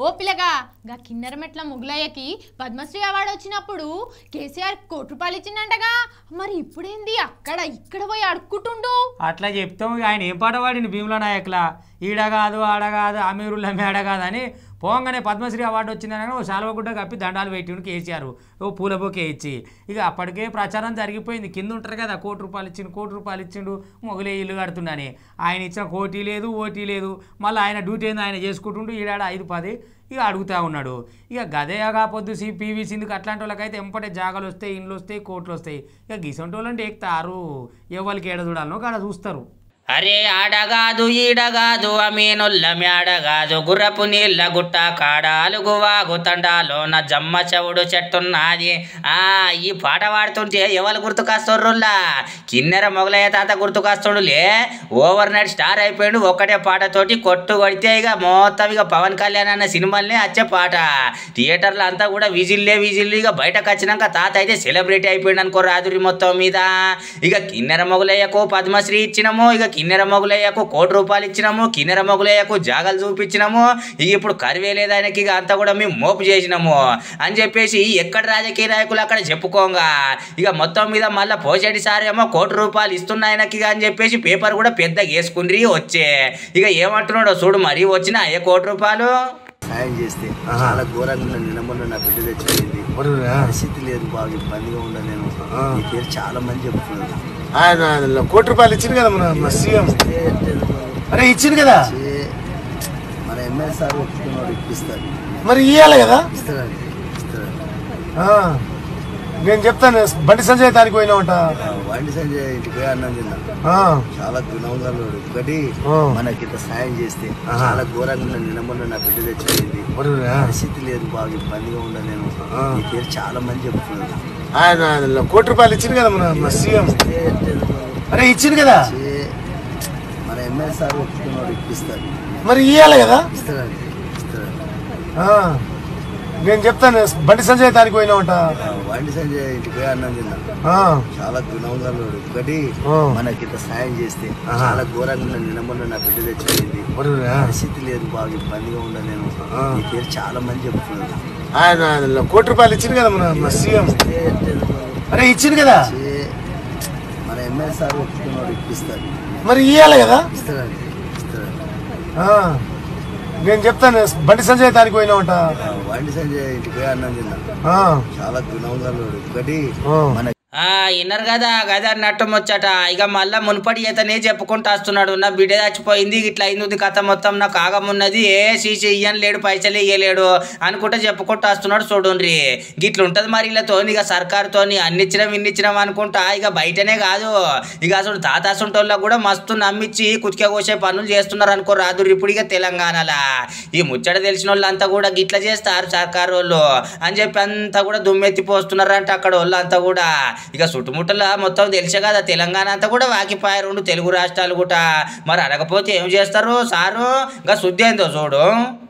ఓ పిల్లగా గా కిన్నెర మెట్ల ముగ్లయ్యకి పద్మశ్రీ అవార్డు వచ్చినప్పుడు కేసీఆర్ కోటి రూపాయలు ఇచ్చిందంటగా మరి ఇప్పుడేంది అక్కడ ఇక్కడ పోయి అడుక్కుంటుండు అట్లా చెప్తాం ఇక ఆయన ఏం పాట పాడింది భీముల నాయకుల ఈడ కాదు ఆడ కాదు అమీరుల మేడ కాదు అని పోగానే పద్మశ్రీ అవార్డు వచ్చిందని ఓ శాల్వగుడ్డ కప్పి దండాలు పెట్టిండు కేసీఆర్ ఓ పూల బొకే ఇచ్చి ఇక అప్పటికే ప్రచారం జరిగిపోయింది కింద ఉంటారు కదా కోటి రూపాయలు ఇచ్చిండు కోటి రూపాయలు ఇచ్చిండు మొగలే ఇల్లు కడుతుండని ఆయన ఇచ్చిన కోటి లేదు ఓటీ లేదు మళ్ళీ ఆయన డ్యూటీ ఏంది ఆయన చేసుకుంటుండు ఈడాడ ఐదు పది ఇక అడుగుతా ఉన్నాడు ఇక గదే కాకపోద్దు సి పీవీ సింధుకు అట్లాంటి వాళ్ళకైతే ఎంపటే జాగాలు వస్తాయి ఇండ్లు వస్తాయి కోట్లు వస్తాయి ఇక గిసంటి వాళ్ళంటే ఎక్కుతారు ఎవరికి ఏడ చూడాలనో కాడ చూస్తారు అరే ఆడగాదు ఈడగాదు అమీనుల్ల మేడగాదు గుర్రపు నీళ్ళ గుట్ట కాడాలు గువాగు తండాలోన జమ్మ చెవుడు చెట్టున్నది ఆ ఈ పాట పాడుతుంటే ఎవరు గుర్తుకొస్తుర్రుల్లా కిన్నెర మొగలయ్య తాత గుర్తుకొస్తుండులే ఓవర్ నైట్ స్టార్ అయిపోయిండు ఒక్కటే పాటతోటి కొట్టు కొడితే ఇక మొత్తం ఇక పవన్ కళ్యాణ్ అన్న సినిమాలనే వచ్చే పాట థియేటర్లో అంతా కూడా విజిల్లే విజిల్లు ఇక బయటకు వచ్చినాక తాత అయితే సెలబ్రిటీ అయిపోయిండు అనుకో రాదురి మొత్తం మీద ఇక కిన్నెర మొగలయ్యకు పద్మశ్రీ ఇచ్చినాము ఇక కిన్నెర మొగలయ్యకు కోటి రూపాయలు ఇచ్చినాము కిన్నెర మొగలయ్యకు జాగాలు చూపించినాము ఇక ఇప్పుడు కరివే లేదు ఆయనకి ఇక అంతా కూడా మేము మోపు చేసినాము అని చెప్పేసి ఎక్కడ రాజకీయ నాయకులు అక్కడ చెప్పుకోంగా ఇక మొత్తం మీద మళ్ళీ పోషెట్టి సార్ ఏమో కోటి రూపాయలు ఇస్తున్న ఆయనకి ఇక అని చెప్పేసి పేపర్ కూడా పెద్దగా వేసుకుండ్రి వచ్చే ఇక ఏమంటున్నాడో చూడు మరి వచ్చిన ఏ కోటి రూపాయలు సాయం చేస్తే చాలా ఘోరంగా ఉన్న నిలబడిన నా బిడ్డ తెచ్చిపోయింది పరిస్థితి లేదు బాగా ఇబ్బందిగా ఉండ నేను నీ పేరు చాలా మంది చెప్తున్నారు ఆయన కోటి రూపాయలు ఇచ్చింది కదా మన మన సీఎం ఏ లేదు బాబు. అరే ఇచ్చింది కదా ఏ మన ఎమ్మెల్యే సార్ ఒప్పుకున్నాడు ఇప్పిస్తారు మరి ఇయ్యాలి కదా ఇస్తారండి ఇస్తారు ఆ. నేను చెప్తాను బండి సంజయ్ దానికి పోయినామంట వాడిని సంజయ్ ఇంటికి పోయి అన్నం తిన్నా ఆ. చాలా గుణంగా ఉన్నాడు ఒకటి ఆ. మనకి ఇంత సాయం చేస్తే ఆహా. చాలా ఘోరంగా ఉన్న నిలబడిన నా బిడ్డ తెచ్చిపోయింది మరి, ఆ. పరిస్థితి లేదు బాగా ఇబ్బందిగా ఉండ నేను ఆ. నీ పేరు చాలా మంది చెప్తున్నారు ఆయన కోటి రూపాయలు ఇచ్చింది కదా మన మన సీఎం ఏ లేదు బాబు. అరే ఇచ్చింది కదా ఏ మన ఎమ్మెల్యే సార్ ఒప్పుకున్నాడు ఇప్పిస్తారు మరి ఇయ్యాలి కదా ఇస్తారండి ఇస్తారు ఆ. నేను చెప్తాను బండి సంజయ్ దానికి పోయినామంట వాడిని సంజయ్ ఇంటికి పోయి అన్నం తిన్నా ఆ. చాలా గుణంగా ఉన్నాడు ఒకటి ఆ. మనకి ఇంత సాయం చేస్తే ఆహా. చాలా ఘోరంగా ఉన్న నిలబడిన నా బిడ్డ తెచ్చిపోయింది మరి, ఆ. పరిస్థితి లేదు బాగా ఇబ్బందిగా ఉండ నేను ఆ. నీ పేరు చాలా మంది చెప్తున్నారు ఆయన కోటి రూపాయలు ఇచ్చింది కదా మన మన సీఎం ఏ లేదు బాబు. అరే ఇచ్చింది కదా ఏ మన ఎమ్మెల్యే సార్ ఒప్పుకున్నాడు ఇప్పిస్తారు మరి ఇయ్యాలి కదా ఇస్తారండి ఇస్తారు ఆ. నేను చెప్తాను బండి సంజయ్ దానికి పోయినామంట వాడిని సంజయ్ ఇంటికి పోయి అన్నం తిన్నా ఆ. చాలా గుణంగా ఉన్నాడు ఒకటి ఆ. మన ఆ ఇన్నర్ కదా గదా అన్నట్టు ముచ్చట ఇక మళ్ళా మునుపటి ఈతనే చెప్పుకుంటూ వస్తున్నాడు నా బిడ్డ చచ్చిపోయింది ఇట్లా అయింది కథ మొత్తం నాకు ఆగమున్నది ఏ సీసీ ఇయ్యని లేడు పైసలు ఇయ్యలేడు అనుకుంటా చెప్పుకుంటూ వస్తున్నాడు చూడుండ్రి గిట్ల ఉంటది మరి వీళ్ళతో ఇక సర్కారుతోని అన్నిచ్చినాం ఇన్నిచ్చినాం అనుకుంటా ఇక బయటనే కాదు ఇక అసలు తాతాసుంటోళ్ళకి కూడా మస్తు నమ్మిచ్చి కుతిక కోసే పనులు చేస్తున్నారు అనుకో రాదు ఇప్పుడు ఇక తెలంగాణలా ఈ ముచ్చట తెలిసిన వాళ్ళంతా కూడా గిట్ల చేస్తారు సర్కారు వాళ్ళు అని చెప్పి అంతా కూడా దుమ్మెత్తి పోస్తున్నారంట అక్కడ వాళ్ళు అంతా కూడా ఇక చుట్టుముట్టల మొత్తం తెలిసే కదా తెలంగాణ అంతా కూడా వాకిపోయారు రెండు తెలుగు రాష్ట్రాలు కూడా మరి అనకపోతే ఏం చేస్తారు సారు ఇంకా శుద్ధి అయిందో చూడు